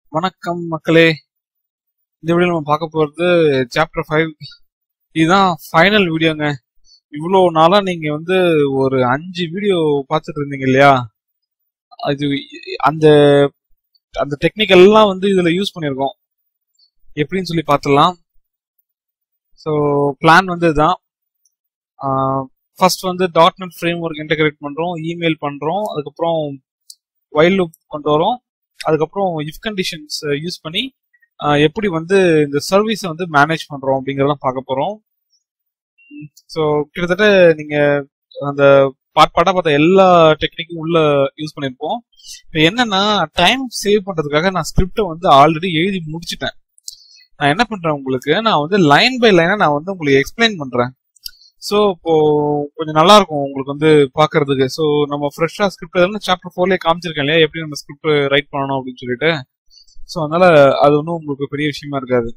வணக்கம் மக்களே இந்த வீடியோ நம்ம பார்க்க போறது சாப்டர் ஃபைவ் இதுதான் ஃபைனல் வீடியோங்க இவ்வளோ நாளா நீங்க வந்து ஒரு அஞ்சு வீடியோ பார்த்துட்டு இருந்தீங்க இல்லையா அது அந்த அந்த டெக்னிக்கல் எல்லாம் வந்து இதுல யூஸ் பண்ணியிருக்கோம் எப்படின்னு சொல்லி பார்த்துடலாம் ஸோ பிளான் வந்து இதுதான் ஃபர்ஸ்ட் வந்து dot net frame integrate பண்றோம் இமெயில் பண்றோம் அதுக்கப்புறம் வைல் லூப் கொண்டு வரோம் அதுக்கப்புறம் இஃப் கண்டிஷன்ஸ் யூஸ் பண்ணி ஆஹ், எப்படி வந்து இந்த சர்வீஸை வந்து மேனேஜ் பண்றோம் அப்படிங்கறதெல்லாம் பார்க்க போறோம் ஸோ கிட்டத்தட்ட நீங்க அந்த பாட் பாட்டா பார்த்த எல்லா டெக்னிக்கும் உள்ள யூஸ் பண்ணிருப்போம் இப்போ என்னன்னா டைம் சேவ் பண்றதுக்காக நான் ஸ்கிரிப்டை வந்து ஆல்ரெடி எழுதி முடிச்சிட்டேன் நான் என்ன பண்றேன் உங்களுக்கு நான் வந்து லைன் பை லைனா நான் வந்து உங்களுக்கு எக்ஸ்பிளைன் பண்றேன் ஸோ இப்போ கொஞ்சம் நல்லா இருக்கும் உங்களுக்கு வந்து பாக்குறதுக்கு ஸோ நம்ம ஃப்ரெஷ்ஷா ஸ்கிரிப்ட் சாப்டர் ஃபோர்லேயே காமிச்சிருக்கேன் இல்லையா எப்படி நம்ம ஸ்கிரிப்ட் ரைட் பண்ணணும் அப்படின்னு சொல்லிட்டு ஸோ அதனால அது ஒன்றும் உங்களுக்கு பெரிய விஷயமா இருக்காது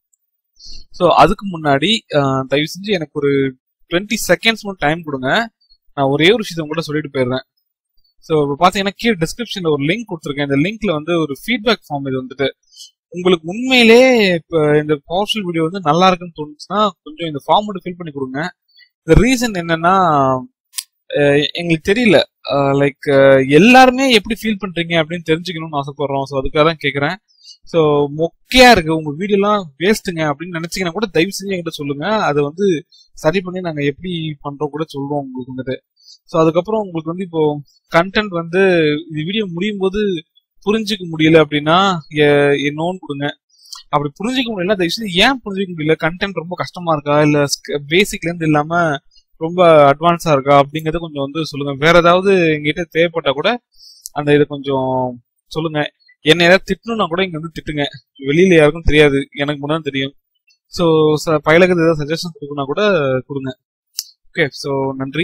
ஸோ அதுக்கு முன்னாடி அஹ், தயவு செஞ்சு எனக்கு ஒரு டுவெண்ட்டி செகண்ட்ஸ் மட்டும் டைம் கொடுங்க நான் ஒரே ஒரு விஷயத்தை கூட சொல்லிட்டு போயிடுறேன் ஸோ இப்போ பார்த்தீங்கன்னா கீழே டிஸ்கிரிப்ஷன்ல ஒரு லிங்க் கொடுத்துருக்கேன் இந்த லிங்க்ல வந்து ஒரு ஃபீட்பேக் ஃபார்ம் இது வந்துட்டு உங்களுக்கு உண்மையிலே இப்போ இந்த பவர்ஷல் வீடியோ வந்து நல்லா இருக்குன்னு தோணுச்சுன்னா கொஞ்சம் இந்த ஃபார்ம் மட்டும் ஃபில் பண்ணி கொடுங்க இந்த ரீசன் என்னன்னா அஹ், எங்களுக்கு தெரியல லைக் எல்லாருமே எப்படி ஃபீல் பண்றீங்க அப்படின்னு தெரிஞ்சுக்கணும்னு ஆசைப்படுறோம் ஸோ அதுக்காக தான் கேட்குறேன் ஸோ மொக்கையா இருக்கு உங்க வீடியோலாம் வேஸ்ட்டுங்க அப்படின்னு நினைச்சீங்கன்னா கூட தயவு செஞ்சு என்கிட்ட சொல்லுங்க அதை வந்து சரி பண்ணி நாங்க எப்படி பண்றோம் கூட சொல்றோம் உங்களுக்கு வந்துட்டு ஸோ அதுக்கப்புறம் உங்களுக்கு வந்து இப்போ கண்டென்ட் வந்து இந்த வீடியோ முடியும் போது புரிஞ்சுக்க முடியல அப்படின்னா நோன் கொடுங்க அப்படி புரிஞ்சுக்க முடியல தயவு செஞ்சு ஏன் புரிஞ்சுக்க முடியல கண்டென்ட் ரொம்ப கஷ்டமா இருக்கா இல்ல பேசிக்ல இருந்து இல்லாம ரொம்ப அட்வான்ஸா இருக்கா அப்படிங்கறத கொஞ்சம் வந்து சொல்லுங்க வேற ஏதாவது எங்கிட்ட தேவைப்பட்டா கூட அந்த இதை கொஞ்சம் சொல்லுங்க என்ன ஏதாவது திட்டணும்னா கூட இங்க வந்து திட்டுங்க வெளியில யாருக்கும் தெரியாது எனக்கு மட்டும் தான் தெரியும் ஸோ பயிலகத்து ஏதாவது சஜஷன் கொடுக்கணும்னா கூட கொடுங்க ஓகே ஸோ நன்றி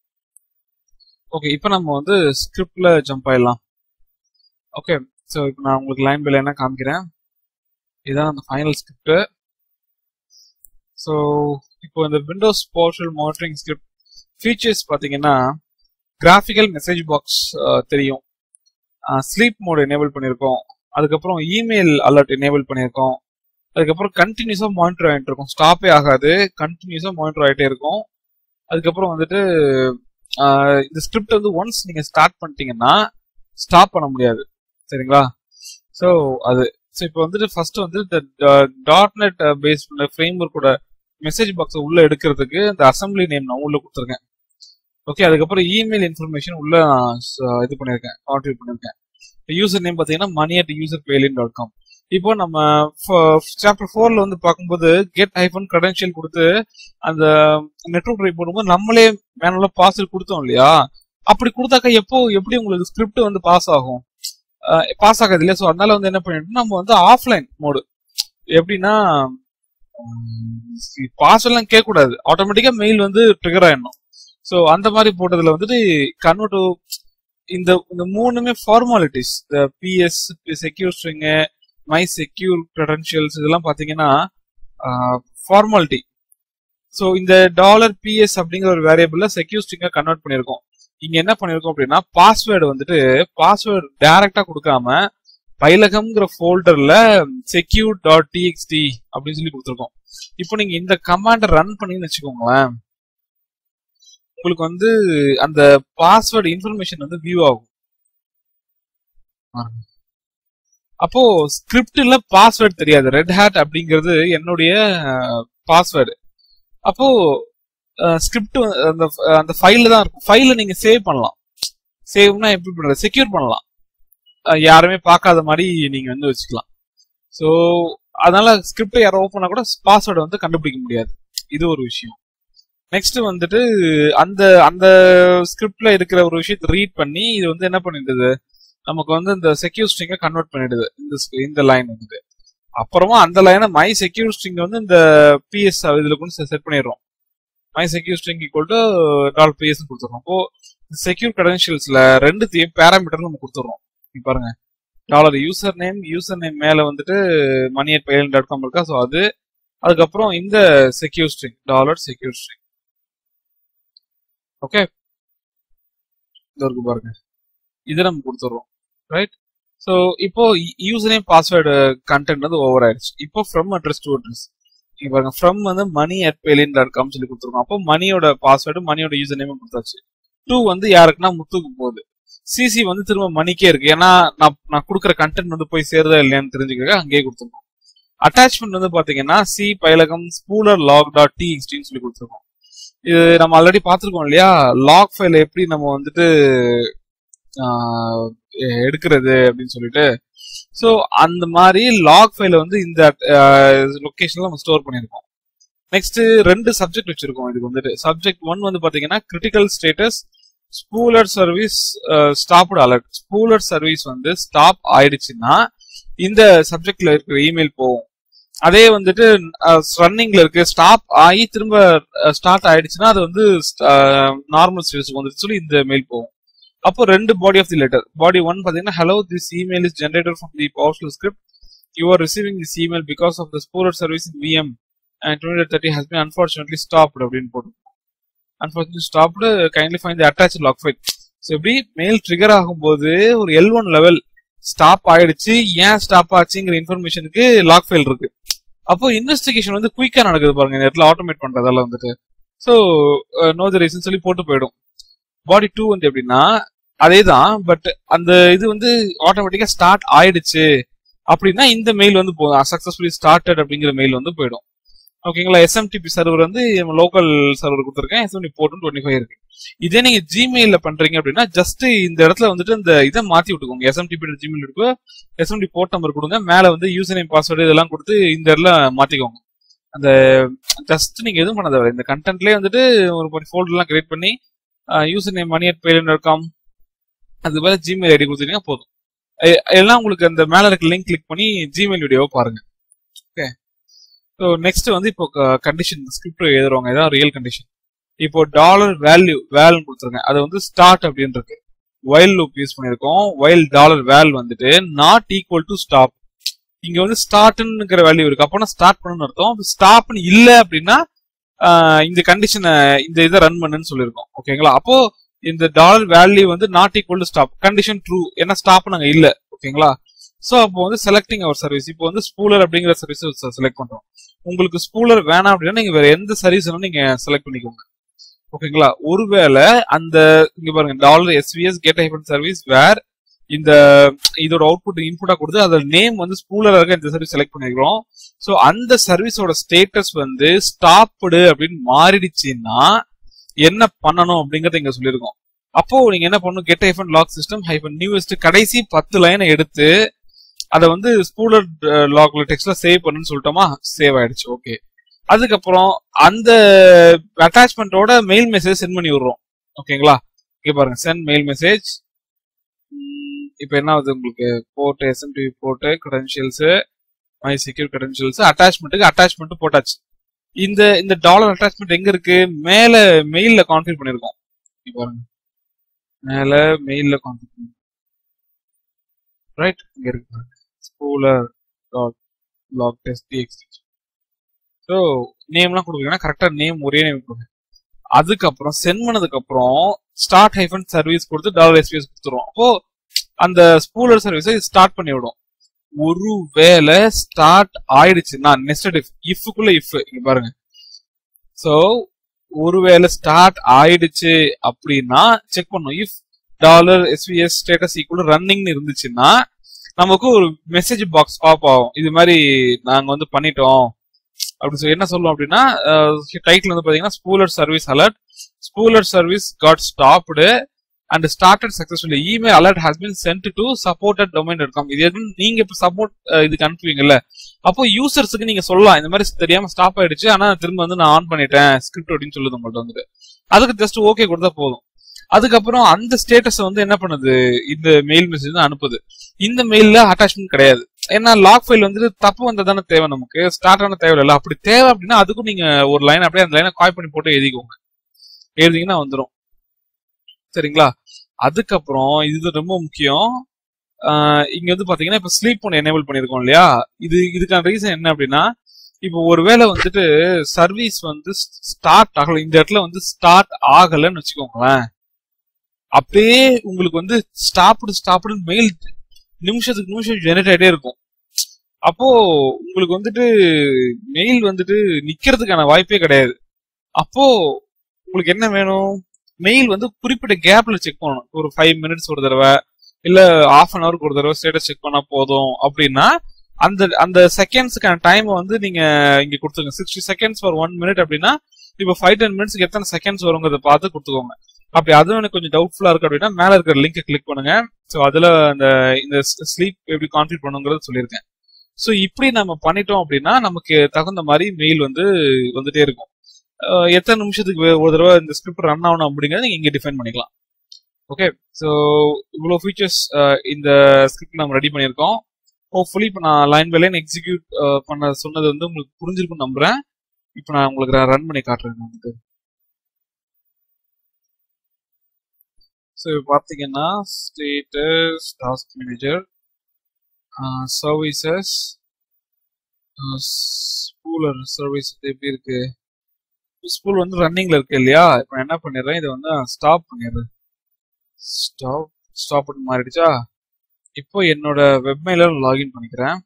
ஓகே இப்போ நம்ம வந்து ஸ்கிரிப்ட்ல ஜம்ப் ஆயிடலாம் ஓகே ஸோ இப்போ நான் உங்களுக்கு லைன் பை லைனா காமிக்கிறேன் இதுதான் அந்த ஃபைனல் ஸ்கிரிப்ட் ஸோ இப்போ இந்த Windows PowerShell monitoring script features பார்த்தீங்கன்னா கிராஃபிக்கல் மெசேஜ் பாக்ஸ் தெரியும் ஸ்லீப் மோட் எனேபிள் பண்ணியிருக்கோம் அதுக்கப்புறம் இமெயில் அலர்ட் எனேபிள் பண்ணியிருக்கோம் அதுக்கப்புறம் கண்டினியூஸாக மானிட்டர் ஆகிட்டு இருக்கும் ஸ்டாப்பே ஆகாது கண்டினியூஸாக மானிட்டர் ஆகிட்டே இருக்கும் அதுக்கப்புறம் வந்துட்டு ஆஹ் இந்த ஸ்கிரிப்ட் வந்து ஒன்ஸ் நீங்க ஸ்டார்ட் பண்ணிட்டீங்கன்னா ஸ்டாப் பண்ண முடியாது சரிங்களா ஸோ அது ஸோ இப்போ வந்துட்டு ஃபர்ஸ்ட் வந்து இந்த டாட் நெட் பேஸ் பண்ண ஃப்ரேம் ஒர்க்கோட மெசேஜ் பாக்ஸை உள்ள எடுக்கிறதுக்கு இந்த அசம்பிளி நேம் நான் உள்ள கொடுத்துருக்கேன் ஓகே அதுக்கப்புறம் இமெயில் இன்ஃபர்மேஷன் உள்ள நான் ச- இது பண்ணியிருக்கேன் கான்ட்ரிபியூட் பண்ணியிருக்கேன் யூசர் நேம் பார்த்தீங்கன்னா மணி அட் யூசர் பேலின் டாட் காம் இப்போ நம்ம சாப்டர் ஃபோர்ல வந்து பார்க்கும்போது கெட் ஐஃபோன் credential கொடுத்து அந்த நெட்ஒர்க் ட்ரை போடும்போது நம்மளே மேனுவலா பாஸ்வேர்ட் கொடுத்தோம் இல்லையா அப்படி கொடுத்தாக்கா எப்போ எப்படி உங்களுக்கு ஸ்கிரிப்ட் வந்து பாஸ் ஆகும் பாஸ் ஆகாது இல்லையா ஸோ அதனால வந்து என்ன பண்ணிட்டோம் நம்ம வந்து ஆஃப்லைன் மோடு எப்படின்னா பாஸ்வேர்ட்லாம் கேட்கக்கூடாது ஆட்டோமேட்டிக்கா மெயில் வந்து ட்ரிகர் ஆயிடணும் ஸோ அந்த மாதிரி போட்டதுல வந்துட்டு கன்வெர்ட் இந்த இந்த மூணுமே ஃபார்மாலிட்டிஸ் இந்த PS secure string my secure credentials இதெல்லாம் பாத்தீங்கன்னா ஃபார்மாலிட்டி ஸோ இந்த டாலர் பிஎஸ் அப்படிங்கிற ஒரு வேரியபிள்ல செக்யூர் ஸ்ட்ரிங்கா கன்வெர்ட் பண்ணியிருக்கோம் இங்க என்ன பண்ணிருக்கோம் அப்படின்னா பாஸ்வேர்டு வந்துட்டு பாஸ்வேர்டு டைரக்டா கொடுக்காம பைலகம்ங்கிற ஃபோல்டர்ல செக்யூர் டாட் டிஎக்ஸ்டி அப்படின்னு சொல்லி கொடுத்துருக்கோம் இப்போ நீங்க இந்த கமாண்டை ரன் பண்ணீங்கன்னு வச்சுக்கோங்களேன் உங்களுக்கு வந்து அந்த பாஸ்வேர்டு இன்ஃபர்மேஷன் வந்து வியூ ஆகும் பாருங்க. அப்போ ஸ்கிரிப்ட்ல பாஸ்வேர்டு தெரியாது ரெட் ஹேட் அப்படிங்கிறது என்னுடைய பாஸ்வேர்டு அப்போ ஸ்கிரிப்ட் அந்த அந்த ஃபைல்ல தான் இருக்கும் ஃபைல நீங்க சேவ் பண்ணலாம் சேவ்னா எப்படி பண்றது செக்யூர் பண்ணலாம் அஹ் யாருமே பார்க்காத மாதிரி நீங்க வந்து வச்சுக்கலாம் ஸோ அதனால ஸ்கிரிப்ட் யாரோ ஓப்பன் பண்ணா கூட பாஸ்வேர்டை வந்து கண்டுபிடிக்க முடியாது இது ஒரு விஷயம் நெக்ஸ்ட் வந்துட்டு அந்த அந்த ஸ்கிரிப்ட்ல இருக்கிற ஒரு விஷயத்தை ரீட் பண்ணி இது வந்து என்ன பண்ணிடுது நமக்கு வந்து இந்த செக்யூர் ஸ்ட்ரிங்கை கன்வெர்ட் பண்ணிடுது இந்த sc- இந்த லைன் வந்து அப்புறமா அந்த லைனை மை செக்யூர் ஸ்ட்ரிங் வந்து இந்த பிஎஸ் இதுல கொண்டு செட் பண்ணிடுறோம் my secure string equal to dollar PS கொடுத்துறோம் அப்போ செக்யூர் credentialsல ரெண்டுத்தையும் பேராமீட்டர் நம்ம கொடுத்துறோம் இங்க பாருங்க dollar user name user name மேல வந்துட்டு மணி அட் பைலன் டாட் காம் இருக்கா ஸோ அது அதுக்கப்புறம் இந்த secure string dollar secure string okay இது இருக்கு பாருங்க இதை நம்ம கொடுத்துட்றோம் ரைட் ஸோ இப்போ யூசர் நேம் பாஸ்வேர்டு கண்டென்ட் வந்து ஓவர் ஆயிடுச்சு இப்போ ஃப்ரம் அட்ரஸ் டு அட்ரஸ் நீங்க பாருங்க ஃப்ரம் வந்து மணி அட் பேலின் டாட் காம் சொல்லி கொடுத்துருக்கோம் அப்போ மணியோட பாஸ்வேர்டு மணியோட யூசர் நேம் கொடுத்தாச்சு டூ வந்து யாருக்குன்னா முத்துக்கு போகுது சிசி வந்து திரும்ப மணிக்கே இருக்கு ஏன்னா நான் நான் கொடுக்குற கண்டென்ட் வந்து போய் சேருதா இல்லையான்னு தெரிஞ்சுக்க அங்கேயே கொடுத்துருக்கோம் அட்டாச்மெண்ட் வந்து பாத்தீங்கன்னா சி பைலகம் ஸ்பூலர் லாக் டாட் டி எக்ஸ்டின்னு சொல்லி கொடுத்துருக்கோம் இது நம்ம ஆல்ரெடி பார்த்துருக்கோம் இல்லையா லாக் ஃபைல் எப்படி நம்ம வந்துட்டு ஆஹ், எடுக்கிறது அப்படின்னு சொல்லிட்டு ஸோ அந்த மாதிரி லாக் ஃபைல வந்து இந்த லொகேஷன்ல நம்ம ஸ்டோர் பண்ணியிருக்கோம் நெக்ஸ்ட் ரெண்டு சப்ஜெக்ட் வச்சிருக்கோம் இதுக்கு வந்துட்டு சப்ஜெக்ட் ஒன் வந்து பாத்தீங்கன்னா critical status spooler service stopped alert spooler service வந்து ஸ்டாப் ஆயிடுச்சுன்னா இந்த சப்ஜெக்ட்ல இருக்கிற இமெயில் போகும் அதே வந்துட்டு ரன்னிங்ல இருக்கு ஸ்டாப் ஆகி திரும்ப ஸ்டார்ட் ஆயிடுச்சுன்னா அது வந்து நார்மல் சர்வீஸ் வந்துட்டு சொல்லி இந்த மெயில் போகும் அப்போ ரெண்டு body of the letter body one பாத்தீங்கன்னா hello this email is generated from the powerful script you are receiving this email because of the spooler service in VM and twenty thirty has been unfortunately stopped அப்படின்னு போட்டு unfortunately stopped kindly find the attach log file so எப்படி mail trigger ஆகும்போது ஒரு L one level stop ஆயிடுச்சு ஏன் stop ஆச்சுங்கிற இன்ஃபர்மேஷனுக்கு log file இருக்கு அப்போ இன்வெஸ்டிகேஷன் வந்து குயிக்கா நடக்குது பாருங்க இந்த இடத்துல ஆட்டோமேட் பண்றதால வந்துட்டு ஸோ நோ த ரீசன் சொல்லி போட்டு போயிடும் பாடி டூ வந்து எப்படின்னா அதே தான் பட் அந்த இது வந்து ஆட்டோமேட்டிக்கா ஸ்டார்ட் ஆயிடுச்சு அப்படின்னா இந்த மெயில் வந்து போதும் சக்சஸ்ஃபுல்லி ஸ்டார்டட் அப்படிங்கிற மெயில் வந்து போயிடும் ஓகேங்களா எஸ்எம்டிபி சர்வர் வந்து லோக்கல் சர்வர் கொடுத்துருக்கேன் எஸ்எம்டி போர்ட்டும் டுவெண்ட்டி ஃபைவ் இருக்கு இதே நீங்க ஜிமெயில பண்றீங்க அப்படின்னா ஜஸ்ட் இந்த இடத்துல வந்துட்டு இந்த இதை மாத்தி விட்டுக்கோங்க எஸ்எம்டிபி ஜிமெயில் இருக்கு எஸ்எம்டி போர்ட் நம்பர் கொடுங்க மேல வந்து யூசர் நேம் பாஸ்வேர்டு இதெல்லாம் கொடுத்து இந்த இடத்துல மாத்திக்கோங்க அந்த ஜஸ்ட் நீங்க எதுவும் பண்ண தேவை இந்த கண்டென்ட்லயே வந்துட்டு ஒரு ஃபோல்டர் எல்லாம் கிரியேட் பண்ணி யூசர் நேம் மணி அட் பேலன் டாட் காம் அது மேல ஜிமெயில் ஐடி கொடுத்தீங்கன்னா போதும் எ- எல்லாம் உங்களுக்கு அந்த மேல இருக்க லிங்க் கிளிக் பண்ணி ஜிமெயில் வீடியோவை பாருங்க ஓகே ஸோ நெக்ஸ்ட் வந்து இப்போ கண்டிஷன் ஸ்கிரிப்ட் எழுதுறவங்க இதான் ரியல் கண்டிஷன் இப்போ டாலர் வேல்யூ வேல்னு கொடுத்துருங்க அது வந்து ஸ்டார்ட் அப்படின்னு இருக்கு வைல் லூப் யூஸ் பண்ணியிருக்கோம் வைல் டாலர் வேல் வந்துட்டு நாட் ஈக்குவல் டு ஸ்டாப் இங்க வந்து ஸ்டார்ட்னுங்கிற வேல்யூ இருக்கு அப்போனா ஸ்டார்ட் பண்ணணும்னு அர்த்தம் ஸ்டாப்னு இல்ல அப்படின்னா ஆஹ் இந்த கண்டிஷனை இந்த இதை ரன் பண்ணுன்னு சொல்லியிருக்கோம் ஓகேங்களா அப்போ இந்த டாலர் வேல்யூ வந்து not equal to stop condition true ஏன்னா ஸ்டாப் நாங்க இல்ல ஓகேங்களா சோ அப்போ வந்து செலக்டிங் அவர் சர்வீஸ் இப்போ வந்து ஸ்பூலர் அப்படிங்கிற சர்வீஸ் செலக்ட் பண்றோம் உங்களுக்கு ஸ்பூலர் வேணாம் அப்படின்னா நீங்க வேற எந்த சர்வீஸ் நீங்க செலக்ட் பண்ணிக்கோங்க ஓகேங்களா ஒருவேளை அந்த இங்க பாருங்க dollar SVS get hyphen service where இந்த இதோட அவுட்புட் இன்புட்டா கொடுத்து அதோட நேம் வந்து ஸ்பூலர் இருக்க இந்த சர்வீஸ் செலக்ட் பண்ணிருக்கிறோம் சோ அந்த சர்வீஸோட ஸ்டேட்டஸ் வந்து ஸ்டாப்டு அப்படின்னு மாறிடுச்சுன்னா என்ன பண்ணணும் அப்படிங்கறத இங்க சொல்லியிருக்கோம் அப்போ நீங்க என்ன பண்ணணும் get hyphen log system hyphen newest கடைசி பத்து லைனை எடுத்து அதை வந்து ஸ்பூலர் லாக்ல டெக்ஸ்ட்ல சேவ் பண்ணுன்னு சொல்லிட்டோமா சேவ் ஆயிடுச்சு ஓகே அதுக்கப்புறம் அந்த அட்டாச்மெண்ட்டோட மெயில் மெசேஜ் சென்ட் பண்ணி விடுறோம் ஓகேங்களா இங்க பாருங்க சென்ட் மெயில் மெசேஜ் இப்போ என்ன ஆகுது உங்களுக்கு port SMTV port credentials my secure credentials அட்டாச்மெண்ட்டுக்கு அட்டாச்மெண்ட் போட்டாச்சு இந்த இந்த டாலர் அட்டாச்மெண்ட் எங்க இருக்கு மேல மெயில்ல கான்ஃபிகர் பண்ணிருக்கோம் இங்க பாருங்க மேல மெயில்ல கான்ஃபிகர் பண்ணி ரைட் இங்க இருக்கு spooler dot log test TXT so நேம்லாம் கொடுக்குறீங்கன்னா கரெக்டா நேம் ஒரே நேம் கொடுங்க அதுக்கப்புறம் சென்ட் பண்ணதுக்கு அப்புறம் ஸ்டார்ட் ஹைஃபன் சர்வீஸ் கொடுத்து டாலர் எஸ்பிஎஸ் கொடுத்துரும் அப்போ அந்த ஸ்பூலர் சர்வீஸை ஸ்டார்ட் பண்ணி விடும் ஒருவேளை ஸ்டார்ட் ஆயிடுச்சுன்னா நெஸ்டட் இஃப் இஃப்க்குள்ள இஃப் இங்க பாருங்க சோ ஒருவேளை ஸ்டார்ட் ஆயிடுச்சு அப்படின்னா செக் பண்ணும் if dollar SVS status equal ரன்னிங்னு இருந்துச்சுன்னா நமக்கு ஒரு மெசேஜ் பாக்ஸ் பாப் ஆகும் இது மாதிரி நாங்க வந்து பண்ணிட்டோம் அப்படி சொல்லி என்ன சொல்லுவோம் அப்படின்னா டைட்டில் வந்து பாத்தீங்கன்னா spooler service alert spooler service got stopped and started successfully email alert has been sent to supported domain dot com இது எதுவும் நீங்க இப்ப சப்போர்ட் இதுக்கு அனுப்புவீங்கல்ல அப்போ யூசர்ஸுக்கு நீங்க சொல்லலாம் இந்த மாதிரி தெரியாம ஸ்டாப் ஆயிடுச்சு ஆனா திரும்ப வந்து நான் ஆன் பண்ணிட்டேன் ஸ்கிரிப்ட் அப்படின்னு சொல்லுது உங்கள்ட்ட வந்துட்டு அதுக்கு ஜஸ்ட் ஓகே கொடுத்தா போதும் அதுக்கப்புறம் அந்த ஸ்டேட்டஸ் வந்து என்ன பண்ணுது இந்த மெயில் மெசேஜ் தான் அனுப்புது இந்த மெயில்ல அட்டாச்மெண்ட் கிடையாது ஏன்னா லாக் ஃபைல் வந்துட்டு தப்பு வந்தா தானே தேவை நமக்கு ஸ்டார்ட் ஆன தேவை இல்லை அப்படி தேவை அப்படின்னா அதுக்கும் நீங்க ஒரு லைன் அப்படியே அந்த லைனை காய் பண்ணி போட்டு எழுதிக்கோங்க எழுதிங்கன்னா வந்துடும் சரிங்களா அதுக்கப்புறம் இது ரொம்ப முக்கியம் ஆஹ் இங்க வந்து பாத்தீங்கன்னா இப்ப ஸ்லீப் ஒன்று எனேபிள் பண்ணிருக்கோம் இல்லையா இது இதுக்கான ரீசன் என்ன அப்படின்னா இப்போ ஒருவேளை வந்துட்டு சர்வீஸ் வந்து ஸ்டார்ட் ஆகல இந்த இடத்துல வந்து ஸ்டார்ட் ஆகலன்னு வச்சுக்கோங்களேன் அப்படியே உங்களுக்கு வந்து ஸ்டாப்டு ஸ்டாப்டு மெயில் நிமிஷத்துக்கு நிமிஷம் ஜெனரேட் ஆகிட்டே இருக்கும் அப்போ உங்களுக்கு வந்துட்டு மெயில் வந்துட்டு நிக்கிறதுக்கான வாய்ப்பே கிடையாது அப்போ உங்களுக்கு என்ன வேணும் மெயில் வந்து குறிப்பிட்ட கேப்ல செக் பண்ணணும் ஒரு ஃபைவ் மினிட்ஸ் ஒரு தடவை இல்ல ஆஃப் அன் ஹவருக்கு ஒரு தடவை ஸ்டேட்டஸ் செக் பண்ணா போதும் அப்படின்னா அந்த அந்த செகண்ட்ஸ்க்கான டைம் வந்து நீங்க இங்க கொடுத்துருங்க sixty seconds for one minute அப்படின்னா இப்போ ஃபைவ் டென் மினிட்ஸ்க்கு எத்தனை செகண்ட்ஸ் வருங்கிறத பார்த்து கொடுத்துக்கோங்க அப்படி அதுவும் எனக்கு கொஞ்சம் டவுட்ஃபுல்லா இருக்கு அப்படின்னா மேல இருக்கிற லிங்கை கிளிக் பண்ணுங்க ஸோ அதுல அந்த இந்த ஸ்லீப் எப்படி கான்ஃபிக் பண்ணுங்கிறது சொல்லியிருக்கேன் ஸோ இப்படி நம்ம பண்ணிட்டோம் அப்படின்னா நமக்கு தகுந்த மாதிரி மெயில் வந்து வந்துட்டே இருக்கும் அஹ் எத்தனை நிமிஷத்துக்கு வே- ஒரு தடவை இந்த ஸ்கிரிப்ட் ரன் ஆகணும் அப்படிங்கறத நீங்க இங்க டிஃபைன் பண்ணிக்கலாம் ஓகே ஸோ இவ்வளோ ஃபீச்சர்ஸ் இந்த ஸ்கிரிப்ட் நம்ம ரெடி பண்ணியிருக்கோம் ஹோப்ஃபுல்லி இப்போ நான் லைன் பை லைன் எக்ஸிக்யூட் பண்ண சொன்னது வந்து உங்களுக்கு புரிஞ்சிருக்கும்னு நம்புறேன் இப்போ நான் உங்களுக்கு ரன் பண்ணி காட்டுறேன் வந்துட்டு ஸோ இப்போ பார்த்தீங்கன்னா status task manager services spooler service எப்படி இருக்கு ஸ்கூல் வந்து ரன்னிங்ல இருக்கு இல்லையா இப்போ நான் என்ன பண்ணிடுறேன் இதை வந்து ஸ்டாப் பண்ணிடுறேன் ஸ்டாப் ஸ்டாப் மாறிடுச்சா இப்போ என்னோட வெப்மெயில லாகின் பண்ணிக்கிறேன்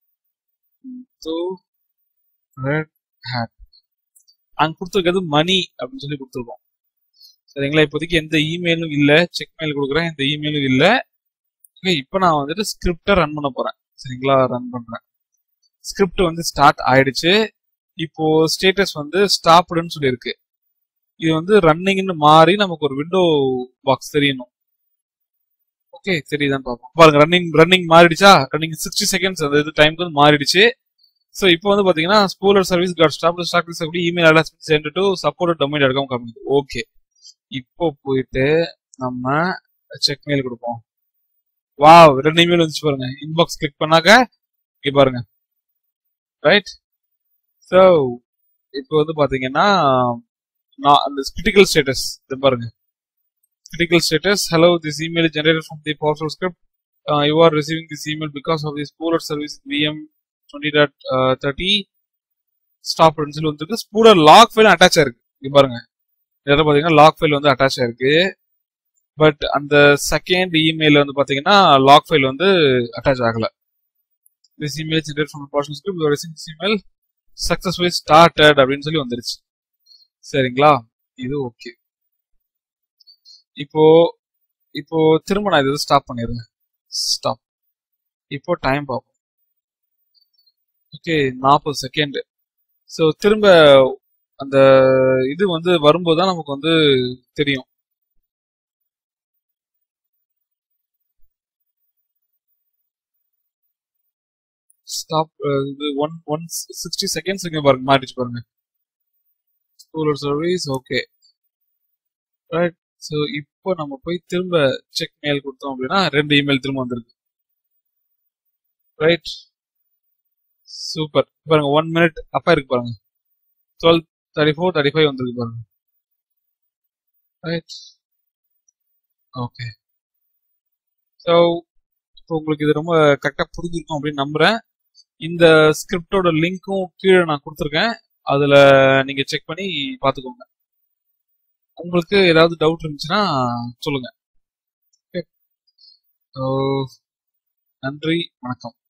ரெட் ஹேட் அங்க கொடுத்துருக்கிறது மணி அப்படின்னு சொல்லி கொடுத்துருக்கோம் சரிங்களா இப்போதைக்கு எந்த இமெயிலும் இல்ல செக் மெயில் கொடுக்குறேன் எந்த இமெயிலும் இல்ல Okay, இப்போ நான் வந்துட்டு ஸ்கிரிப்டை ரன் பண்ண போறேன் சரிங்களா ரன் பண்றேன் ஸ்கிரிப்ட் வந்து ஸ்டார்ட் ஆயிடுச்சு இப்போ ஸ்டேட்டஸ் வந்து ஸ்டாப்டுன்னு சொல்லியிருக்கு இது வந்து ரன்னிங்னு மாறி நமக்கு ஒரு விண்டோ பாக்ஸ் தெரியணும் ஓகே தெரியுதான்னு பார்ப்போம் பாருங்க ரன்னிங் ரன்னிங் மாறிடுச்சா ரன்னிங் சிக்ஸ்டி செகண்ட்ஸ் அந்த இது டைம்க்கு வந்து மாறிடுச்சு ஸோ இப்போ வந்து பாத்தீங்கன்னா spooler service got stop stock அப்படி email address sent to support domain எடுக்காம காமிக்குது ஓகே இப்போ போயிட்டு நம்ம செக் மெயில் கொடுப்போம் வா ரெண்டு இமெயில் வந்துச்சு பாருங்க இன்பாக்ஸ் கிளிக் பண்ணாக்க இங்க பாருங்க ரைட் ஸோ இப்போ வந்து பாத்தீங்கன்னா நான் அந்த கிரிட்டிக்கல் ஸ்டேட்டஸ் இது பாருங்க critical status hello this email generated from the power script you are receiving this email because of this spooler service VM twenty dot thirty stop சொல்லி வந்துருக்கு ஸ்பூலர் லாக் ஃபைல் அட்டாச் ஆயிருக்கு இங்க பாருங்க இதில் பாத்தீங்கன்னா log file வந்து attach ஆயிருக்கு but அந்த செகண்ட் இமெயில் வந்து பாத்தீங்கன்னா லாக் ஃபைல் வந்து அட்டாச் ஆகல this email generate from personal script receiving this email successfully started அப்படின்னு சொல்லி வந்துருச்சு சரிங்களா இது ஓகே இப்போ இப்போ திரும்ப நான் இது ஸ்டாப் பண்ணிடுறேன் ஸ்டாப் இப்போ டைம் பார்ப்போம் ஓகே நாற்பது செகண்ட் ஸோ திரும்ப அந்த இது வந்து வரும்போது தான் நமக்கு வந்து தெரியும் ஸ்டாப் இது ஒன் ஒன் சிக்ஸ்டி செகண்ட்ஸ் இங்கே பாருங்க மாறிச்சு பாருங்க spooler service okay right so இப்போ நம்ம போய் திரும்ப செக் மெயில் கொடுத்தோம் அப்படின்னா ரெண்டு இமெயில் திரும்ப வந்திருக்கு ரைட் சூப்பர் பாருங்க ஒன் மினிட் அப்பா இருக்கு பாருங்க twelve thirty four thirty five வந்திருக்கு பாருங்க ரைட் ஓகே ஸோ இப்போ உங்களுக்கு இது ரொம்ப கரெக்டாக புரிஞ்சிருக்கும் அப்படின்னு நம்புறேன் இந்த ஸ்கிரிப்டோட லிங்க்கும் கீழே நான் கொடுத்துருக்கேன் அதில் நீங்கள் செக் பண்ணி பார்த்துக்கோங்க உங்களுக்கு ஏதாவது டவுட் இருந்துச்சுன்னா சொல்லுங்க ஓகே நன்றி வணக்கம்